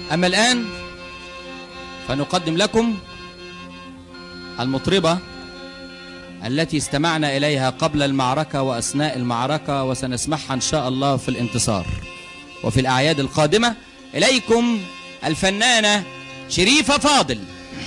أما الآن فنقدم لكم المطربة التي استمعنا إليها قبل المعركة وأثناء المعركة وسنسمعها إن شاء الله في الانتصار وفي الأعياد القادمة إليكم الفنانة شريفة فاضل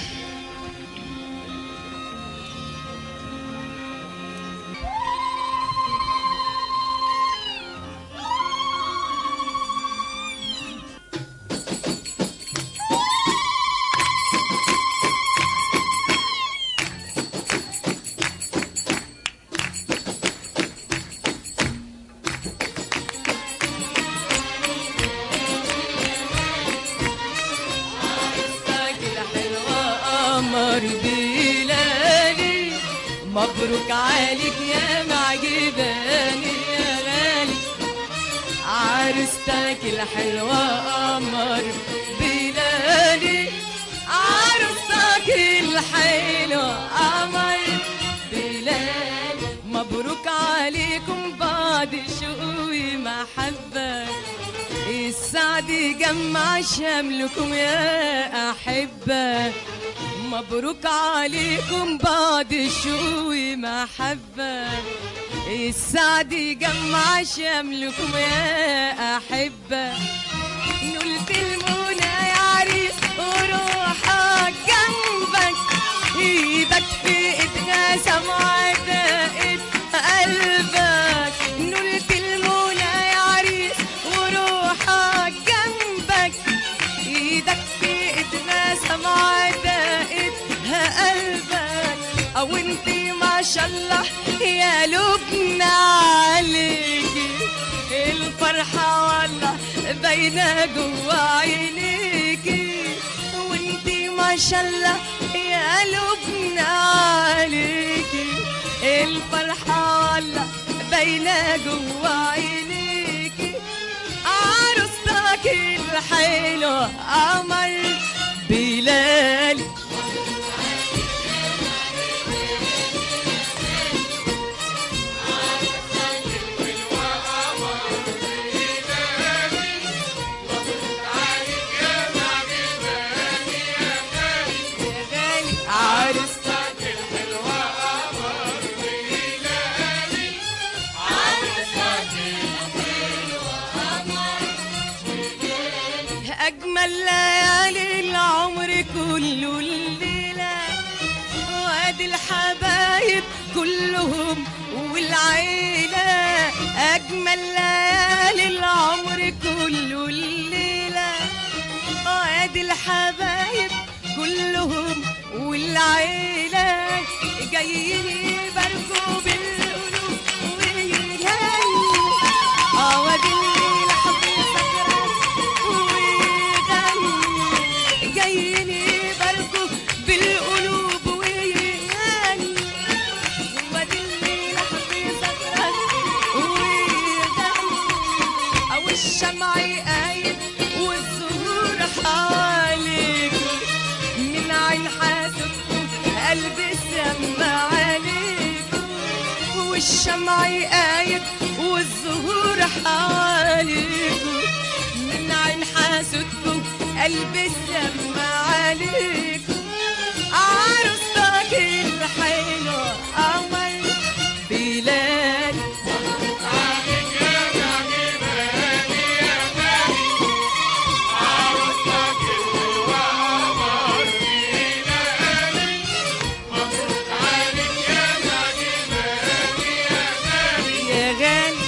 كده حلوة قمر بلالي مبروك عليك يا معجباني يا غالي عروستك الحلوة قمر بلالي عروستك الحلوة قمر بلالي مبروك عليكم بعد شوق محبة السعد يجمع شملكم يا أحبة مبروك عليكم بعد الشوق محبة السعد يجمع شملكم يا أحبة نلت المنى يا عريس وروحك جنبك ايدك في ايدها سمعة دقت قلبك نلت المنى يا عريس وروحك جنبك ايدك في ايدها سمعة دقتها قلبك او انتي ما شاء الله يا لبنى عليكي الفرحة والله باينة جوا عينيكي وانتي ما شاء الله يا لبنى عليكي الفرحة والله باينة جوا عينيكي عروستك الحلوة قمر بلالي يا غالي عروستك الحلوة قمر بلالي عروستك الحلوة قمر بلالي أجمل ليالي العمر كله الليلة وادي الحبايب كلهم والعيلة أجمل ليالي العمر كله الليلة وادي الحبايب كلهم والعيلة جايين يباركوا بالقلوب ويغنوا اه وادي الليلة حبي سكران ويغنوا جايين يباركوا بالقلوب ويغنوا وادي الليلة حبي سكران ويغنوا او الشمع قايد والزهور حواليكم من عين حاسبكم قلبي سمع عليكم والشمع قايد والزهور حواليكم من عين حاسدكم قلبي سمع عليكم عروستك الحلوة قمر بلالي يا غالي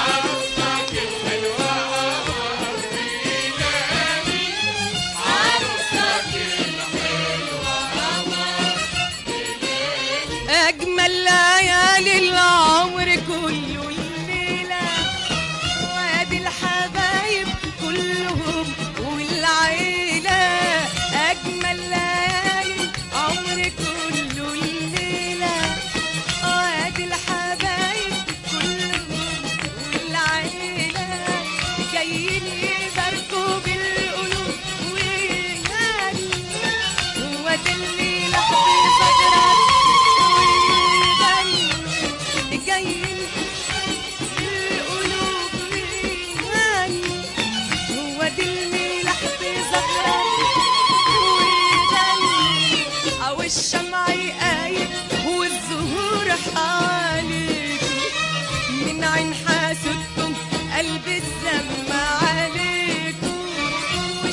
أجمل ليالي العمر كله الليلة وادي الحبايب كلهم والعيلة أجمل ليالي العمر كله الليلة وادي الحبايب كلهم والعيلة جايين يباركوا بالقلوب ويغنوا وادي الليلة حبي صدرك ويغنوا جايين بالقلوب ويغنوا وادي الليلة حبي صدرك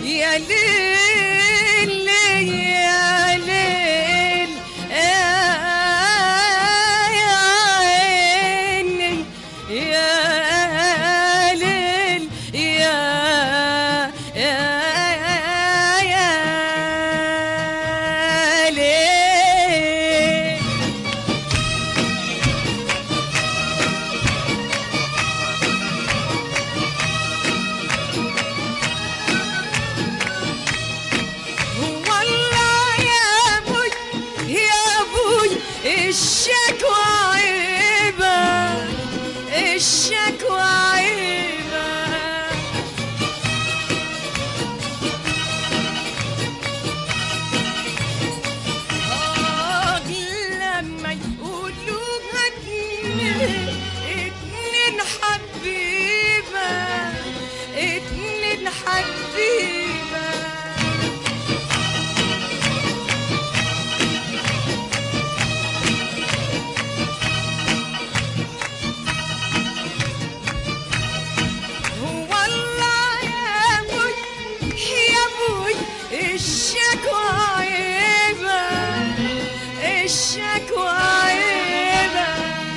يا ليل يا ليل يا عيني يا ليل يا يا يا ليل والله يا ابوي يا ابوي الشكوى عيبة الشكوى عيبة آه لما يقولوا اتنين اتنين حبيبة اتنين حبيبة والله يا ابوي يا ابوي الشكوى عيبة الشكوى عيبة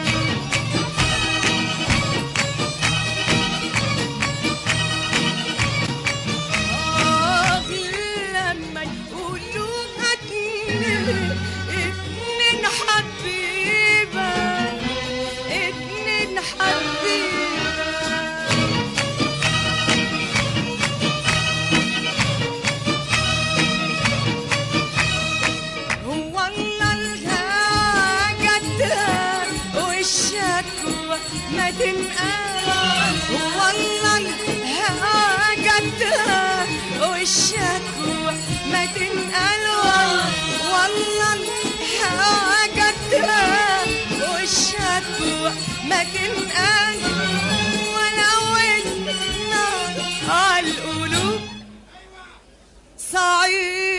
آه لما يقولوا اتنين اتنين حبيبة اتنين حبيبة والله الهاجتها والشكوى ما تنقال والله الهاجتها والشكوى ما تنقال والله الهاجتها والشكوى ما تنقال ولو النار على القلوب صعيد